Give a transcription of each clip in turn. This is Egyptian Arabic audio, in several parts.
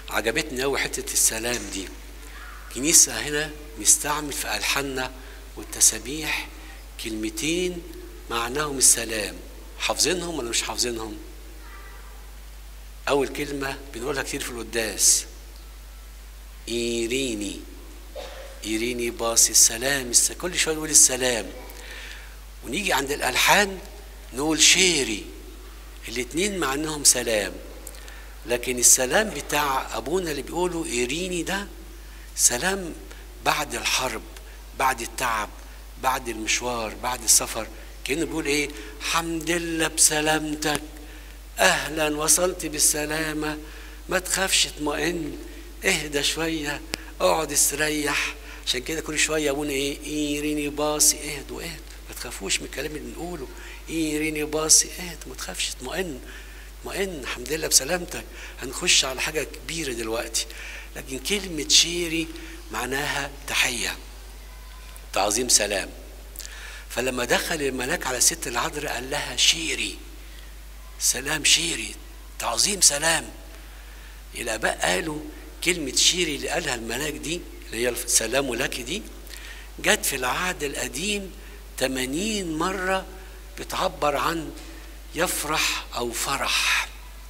عجبتني قوي حته السلام دي كنيسه هنا مستعمل في الحاننا والتسابيح كلمتين معناهم السلام حافظينهم ولا مش حافظينهم اول كلمه بنقولها كتير في القداس ايريني ايريني باصي السلام الس... كل شويه نقول السلام ونيجي عند الالحان نقول شيري الاتنين معناهم سلام لكن السلام بتاع ابونا اللي بيقولوا ايريني ده سلام بعد الحرب بعد التعب بعد المشوار بعد السفر كانه بيقول ايه حمد لله بسلامتك اهلا وصلت بالسلامه ما تخافش اطمئن اهدى شويه اقعد استريح عشان كده كل شويه ابونا ايه ايريني باصي اهدوا اهدوا ما تخافوش من الكلام اللي بنقوله ايريني باصي اهدوا ما تخافش اطمئن اطمئن الحمد لله بسلامتك هنخش على حاجه كبيره دلوقتي لكن كلمه شيري معناها تحيه تعظيم سلام فلما دخل الملاك على الست العذراء قال لها شيري سلام شيري تعظيم سلام الاباء قالوا كلمه شيري اللي قالها الملاك دي اللي هي سلام لك دي جت في العهد القديم 80 مره بتعبر عن يفرح او فرح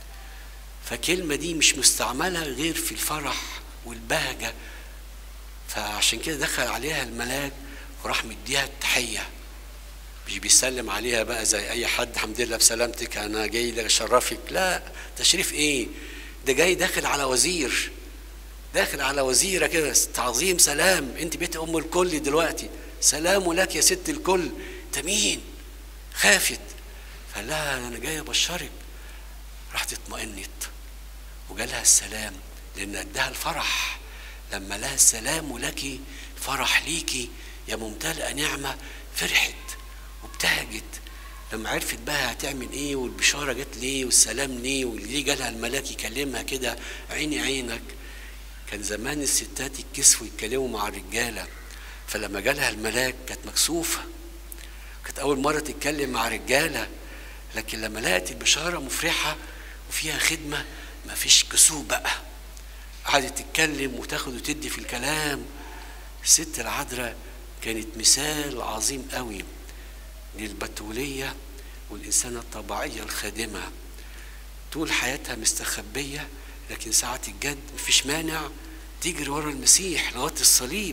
فكلمه دي مش مستعمله غير في الفرح والبهجه فعشان كده دخل عليها الملاك وراح مديها التحيه مش بيسلم عليها بقى زي اي حد الحمد لله بسلامتك انا جاي لك اشرفك لا تشريف ايه ده جاي داخل على وزير داخل على وزيره كده تعظيم سلام انت بيت ام الكل دلوقتي سلام لك يا ست الكل انت مين خافت فقال لها انا جاي ابشرك راحت اطمئنت وجالها السلام لان اداها الفرح لما لها السلام لك فرح ليكي يا ممتلئه نعمه فرحت وابتهجت لما عرفت بقى هتعمل ايه والبشاره جت ليه والسلام ليه وليه جالها الملاك يكلمها كده عيني عينك كان زمان الستات يتكسفوا يتكلموا مع الرجاله فلما جالها الملاك كانت مكسوفه كانت اول مره تتكلم مع رجاله لكن لما لقت البشاره مفرحه وفيها خدمه ما فيش كسوف بقى قعدت تتكلم وتاخد وتدي في الكلام الست العذراء كانت مثال عظيم قوي للبتولية والإنسانة الطبيعية الخادمة طول حياتها مستخبية لكن ساعة الجد مفيش مانع تجري ورا المسيح لغاية الصليب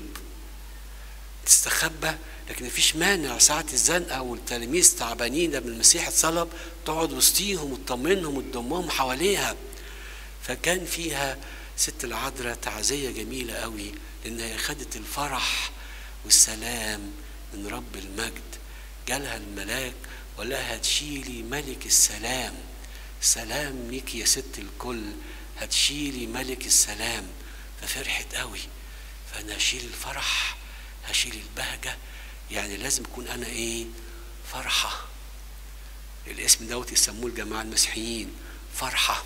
تستخبى لكن مفيش مانع ساعة الزنقة والتلاميذ تعبانين من المسيح اتصلب تقعد وسطيهم وتطمنهم وتضمهم حواليها فكان فيها ست العذراء تعزية جميلة قوي لأنها خدت الفرح والسلام من رب المجد جالها الملاك وقال لها هتشيلي ملك السلام سلام ليك يا ست الكل هتشيلي ملك السلام ففرحت قوي فانا هشيل الفرح هشيل البهجة يعني لازم اكون انا ايه فرحة الاسم دوت يسموه الجماعة المسيحيين فرحة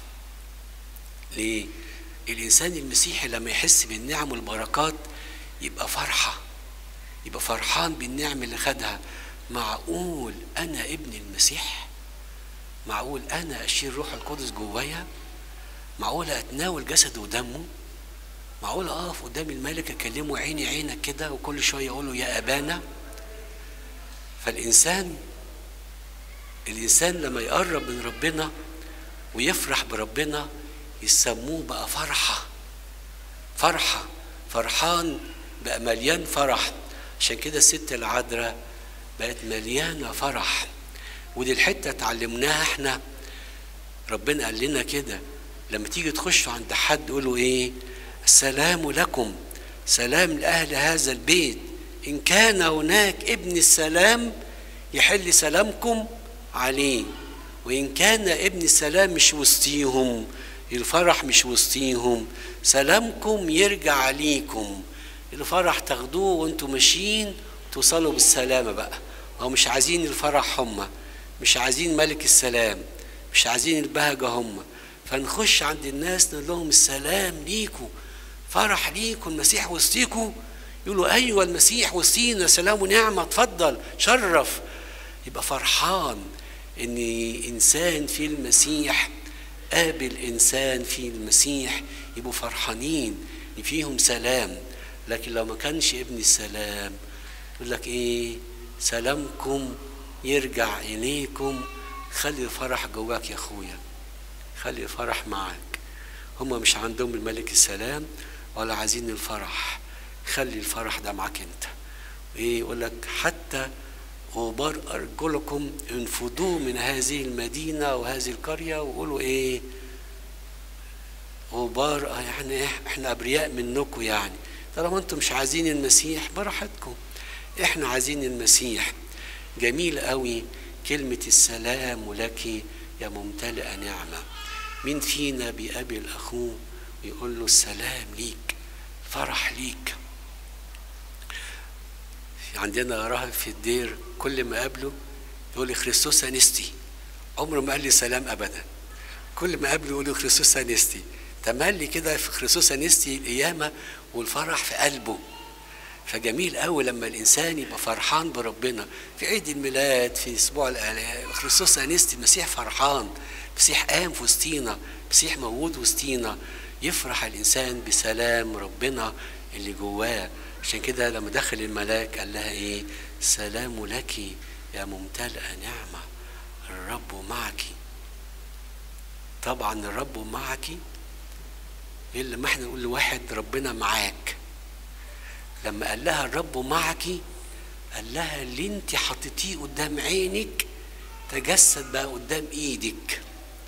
ليه الانسان المسيحي لما يحس بالنعم والبركات يبقى فرحة يبقى فرحان بالنعم اللي خدها معقول انا ابن المسيح معقول انا اشيل روح القدس جوايا معقول اتناول جسده ودمه معقول اقف قدام الملك اكلمه عيني عينك كده وكل شويه اقول له يا ابانا فالانسان الانسان لما يقرب من ربنا ويفرح بربنا يسموه بقى فرحه فرحه فرحان بقى مليان فرح عشان كده الست العذراء بقت مليانه فرح ودي الحته اتعلمناها احنا ربنا قال لنا كده لما تيجي تخشوا عند حد قولوا ايه السلام لكم سلام لاهل هذا البيت ان كان هناك ابن السلام يحل سلامكم عليه وان كان ابن السلام مش وسطيهم الفرح مش وسطيهم سلامكم يرجع عليكم الفرح تاخدوه وانتم ماشيين توصلوا بالسلامة بقى هو مش عايزين الفرح هم مش عايزين ملك السلام مش عايزين البهجة هم فنخش عند الناس نقول لهم السلام ليكم فرح ليكم المسيح وسطيكم يقولوا ايوه المسيح وسطينا سلام ونعمه اتفضل شرف يبقى فرحان ان انسان في المسيح قابل انسان في المسيح يبقوا فرحانين ان فيهم سلام لكن لو ما كانش ابن السلام يقول لك ايه سلامكم يرجع اليكم خلي الفرح جواك يا اخويا خلي الفرح معك هما مش عندهم الملك السلام ولا عايزين الفرح خلي الفرح ده معاك انت ايه يقول لك حتى غبار ارجلكم انفضوا من هذه المدينه وهذه القريه وقولوا ايه غبار آه يعني احنا ابرياء منكم يعني طالما انتم مش عايزين المسيح براحتكم احنا عايزين المسيح جميل قوي كلمة السلام لك يا ممتلئة نعمة مين فينا بيقابل أخوه ويقول له السلام ليك فرح ليك عندنا راهب في الدير كل ما قابله يقول لي خريستوس انستي عمره ما قال لي سلام ابدا كل ما قابله يقول لي خريستوس انستي تملي كده في خريستوس انستي القيامه والفرح في قلبه فجميل قوي لما الانسان يبقى فرحان بربنا في عيد الميلاد في اسبوع خريستوس انستي المسيح فرحان المسيح قام في وسطينا المسيح موجود وسطينا يفرح الانسان بسلام ربنا اللي جواه عشان كده لما دخل الملاك قال لها ايه سلام لك يا ممتلئة نعمة الرب معك طبعا الرب معك الا ما احنا نقول لواحد ربنا معاك لما قال لها الرب معك قال لها اللي انت حطيتيه قدام عينك تجسد بقى قدام ايدك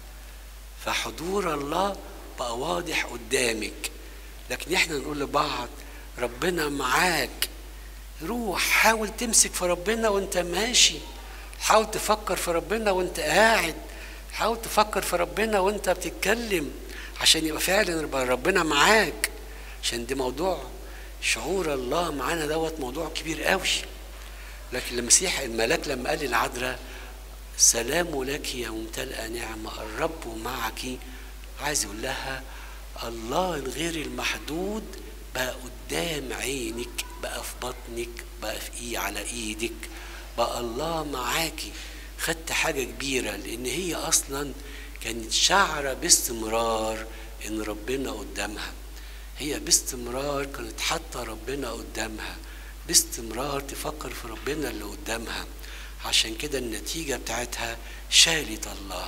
فحضور الله بقى واضح قدامك لكن احنا نقول لبعض ربنا معاك روح حاول تمسك في ربنا وانت ماشي حاول تفكر في ربنا وانت قاعد حاول تفكر في ربنا وانت بتتكلم عشان يبقى فعلا يبقى ربنا معاك عشان دي موضوع شعور الله معانا دوت موضوع كبير قوي لكن المسيح الملاك لما قال للعذراء سلام لك يا ممتلئة نعمة الرب معك عايز يقول لها الله الغير المحدود بقى قدام عينك بقى في بطنك بقى في إيه على ايدك بقى الله معاكي خدت حاجة كبيرة لأن هي أصلا كانت شعرة باستمرار إن ربنا قدامها هي باستمرار كانت حاطة ربنا قدامها باستمرار تفكر في ربنا اللي قدامها عشان كده النتيجة بتاعتها شالت الله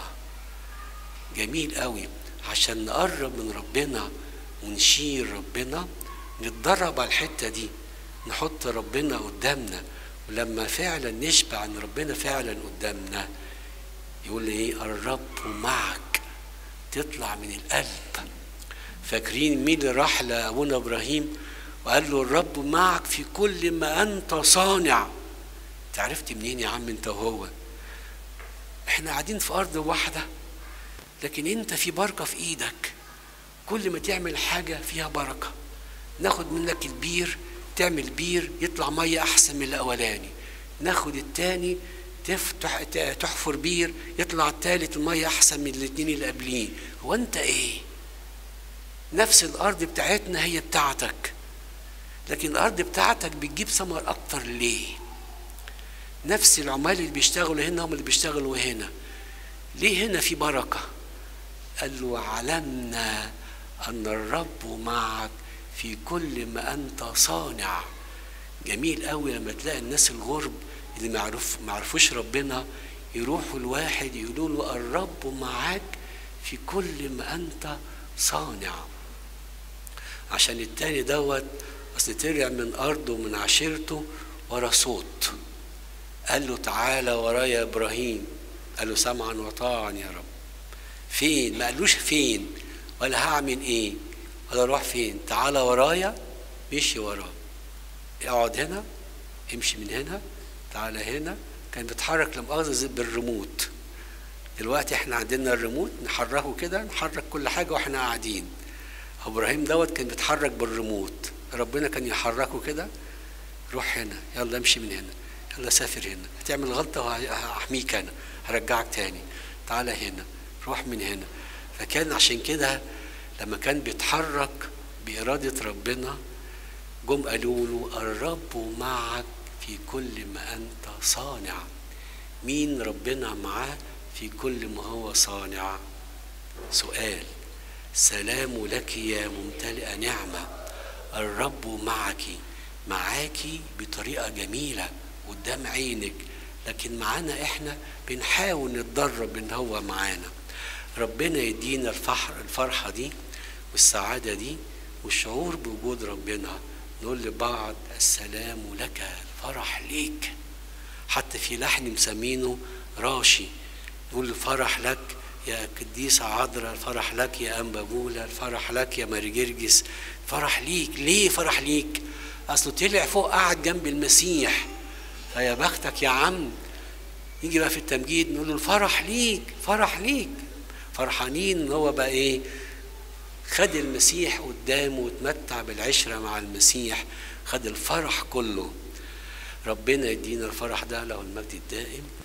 جميل قوي عشان نقرب من ربنا ونشير ربنا نتدرب على الحتة دي نحط ربنا قدامنا ولما فعلا نشبع ان ربنا فعلا قدامنا يقول ايه الرب معك تطلع من القلب فاكرين مين اللي راح لابونا ابراهيم وقال له الرب معك في كل ما انت صانع تعرفت منين يا عم انت وهو احنا قاعدين في ارض واحده لكن انت في بركه في ايدك كل ما تعمل حاجه فيها بركه ناخد منك البير تعمل بير يطلع ميه احسن من الاولاني ناخد التاني تفتح تحفر بير يطلع التالت الميه احسن من الاتنين اللي قبليه هو انت ايه نفس الارض بتاعتنا هي بتاعتك لكن الارض بتاعتك بتجيب ثمر اكتر ليه نفس العمال اللي بيشتغلوا هنا هم اللي بيشتغلوا هنا ليه هنا في بركه قال له علمنا ان الرب معك في كل ما انت صانع جميل قوي لما تلاقي الناس الغرب اللي معرف معرفوش ربنا يروحوا الواحد يقولوا له الرب معاك في كل ما انت صانع عشان التاني دوت اصل طلع من ارضه ومن عشيرته ورا صوت قال له تعالى ورايا يا ابراهيم قال له سمعا وطاعا يا رب فين ما قالوش فين ولا هعمل ايه ولا اروح فين تعالى ورايا مشي وراه اقعد هنا امشي من هنا تعالى هنا كان بيتحرك لمؤاخذة بالريموت دلوقتي احنا عندنا الريموت نحركه كده نحرك كل حاجة واحنا قاعدين ابراهيم دوت كان بيتحرك بالريموت ربنا كان يحركه كده روح هنا يلا امشي من هنا يلا سافر هنا هتعمل غلطة وهحميك انا هرجعك تاني تعالى هنا روح من هنا فكان عشان كده لما كان بيتحرك بإرادة ربنا جم قالوا له الرب معك في كل ما أنت صانع مين ربنا معاه في كل ما هو صانع سؤال سلام لك يا ممتلئة نعمة الرب معك معاكي بطريقة جميلة قدام عينك لكن معانا احنا بنحاول نتدرب ان هو معانا ربنا يدينا الفحر الفرحة دي والسعادة دي والشعور بوجود ربنا نقول لبعض السلام لك الفرح ليك حتى في لحن مسمينه راشي نقول الفرح لك يا قديسة عذراء الفرح لك يا أنبا بولا الفرح لك يا ماري جرجس فرح ليك ليه فرح ليك أصله طلع فوق قعد جنب المسيح فيا بختك يا عم نيجي بقى في التمجيد نقول له الفرح ليك فرح ليك فرحانين ان هو بقى ايه خد المسيح قدامه وتمتع بالعشرة مع المسيح خد الفرح كله ربنا يدينا الفرح ده له المجد الدائم